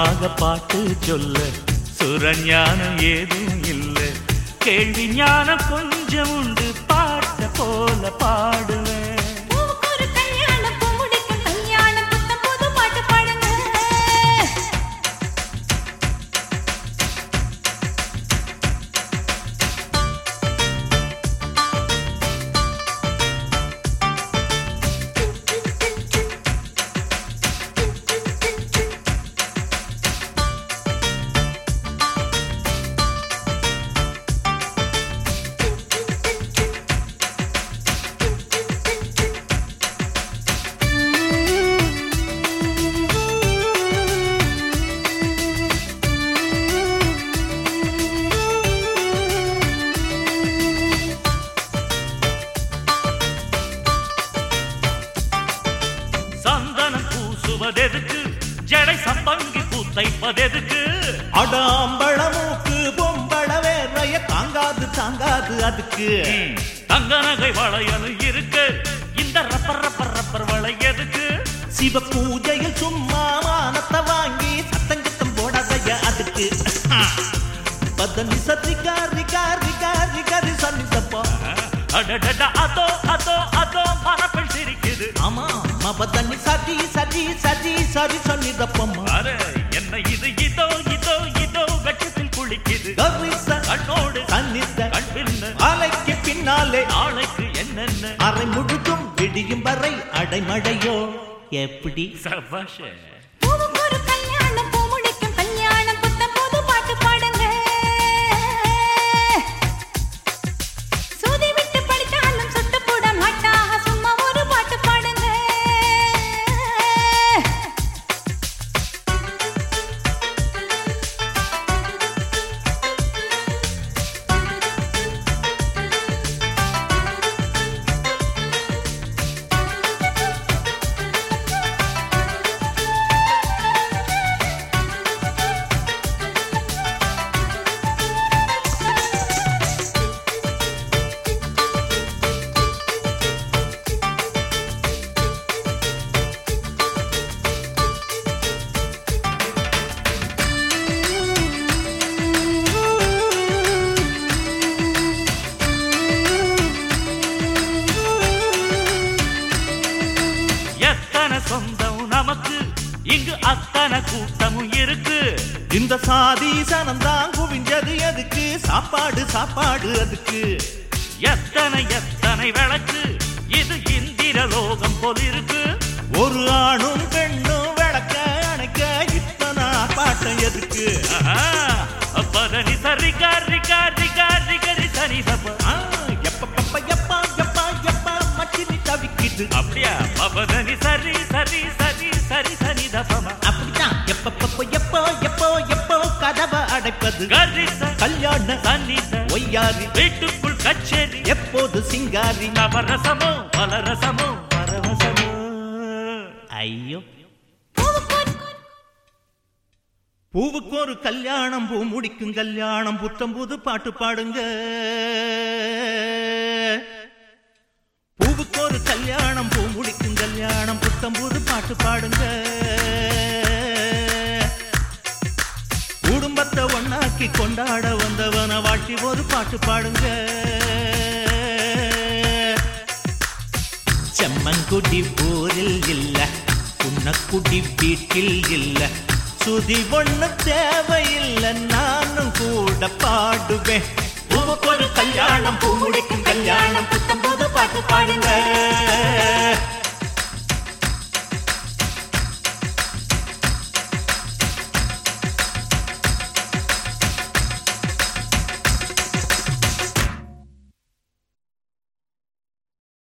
சுகமாக பாட்டு சொல்ல சுரஞானம் ஏதும் இல்ல கேள்வி ஞானம் கொஞ்சம் உண்டு பாட்ட போல பாடுவேன் பூவுக்கு ஒரு கல்யாணம் பூ முடிக்கும் கல்யாணம் புத்தம் புது பாட்டு பாடுங்க சந்தனம் பூசுவதெதுக்கு ஜடை சம்பங்கி பூத்தைப்பதெதுக்கு அடாம்பழ மூக்கு பொம்பள வேறைய தாங்காது தாங்காது அதுக்கு ம், தங்க நகை வளையல் இருக்கு இந்த ரப்பர் ரப்பர் ரப்பர் வளை எதுக்கு சிவ பூஜையில் சும்மா மானத்தை வாங்கி சத்தங்கத்தம் போடாதைய அதுக்கு பதனி சத்திகா ரிகா ரிகா ரிகரி சன்னிதப்பா அடடட அதோ அதோ அதோ மரப்பெண் சிரிக்குது ஆமா மபதனி சதி சதி சதி சரி சன்னிதப்பம்மா அரே என்ன இது இதோ இதோ இதோ வெட்டத்தில் குளிக்குது கரிச கண்ணோடு சன்னித கண் பின்ன அலைக்கு பின்னாலே நாளைக்கு என்னென்ன அரை முழுதும் விடியும் வரை அடைமழையோ எப்படி சபாஷ பூவுக்கு ஒரு கல்யாணம் பூ முடிக்கும் கல்யாணம் புத்தம் புது பாட்டு பாடுங்க சூதி விட்டு படித்தாலும் சுட்டு போட மாட்டாக சும்மா ஒரு பாட்டு பாடுங்க எத்தனை சொந்தம் நமக்கு இங்கு அத்தனை கூட்டமும் இருக்கு இந்த சாதி சனந்தான் குவிஞ்சது எதுக்கு சாப்பாடு சாப்பாடு அதுக்கு எத்தனை எத்தனை விளக்கு இது இந்திர லோகம் போல் இருக்கு ஒரு ஆணும் பெண்ணும் விளக்க அணைக்க இத்தனை பாட்டம் எதுக்கு ஆஹா, பதனி சரி காரி காரி காரி கரி சரி தப்ப ஆ, எப்ப பப்ப எப்பா எப்பா எப்பா மச்சினி தவிக்கிது அப்படியா பதனி சரி சரி சரி சரி சரி தப்பமா அப்படித்தான் எப்ப பப்ப எப்போ எப்போ எப்போ கதவை அடைப்பது கரி ச கல்யாண சன்னி ச ஒய்யாரி வீட்டுக்குள் கச்சேரி எப்போது சிங்காரி நவரசமோ பலரசமோ பரவசமோ ஐயோ பூவுக்கு ஒரு பூவுக்கு ஒரு கல்யாணம் பூ முடிக்கும் கல்யாணம் புத்தம் புது பாட்டு பாடுங்க பூவுக்கு ஒரு கல்யாணம் பூ முடிக்கும் கல்யாணம் புத்தம் புது பாட்டு பாடுங்க குடும்பத்தை ஒண்ணாக்கி கொண்டாட வந்தவன வாழ்த்தி ஒரு பாட்டு பாடுங்க செம்மங்குடி ஊரில் இல்ல புன்னக்குடி வீட்டில் இல்ல சுதி ஒண்ணு தேவையில்லை நானும் கூட பாடுவேன் பூவுக்கு ஒரு கல்யாணம் பூ முடிக்கும் கல்யாணம் புத்தம் புது பாட்டு பாடுங்க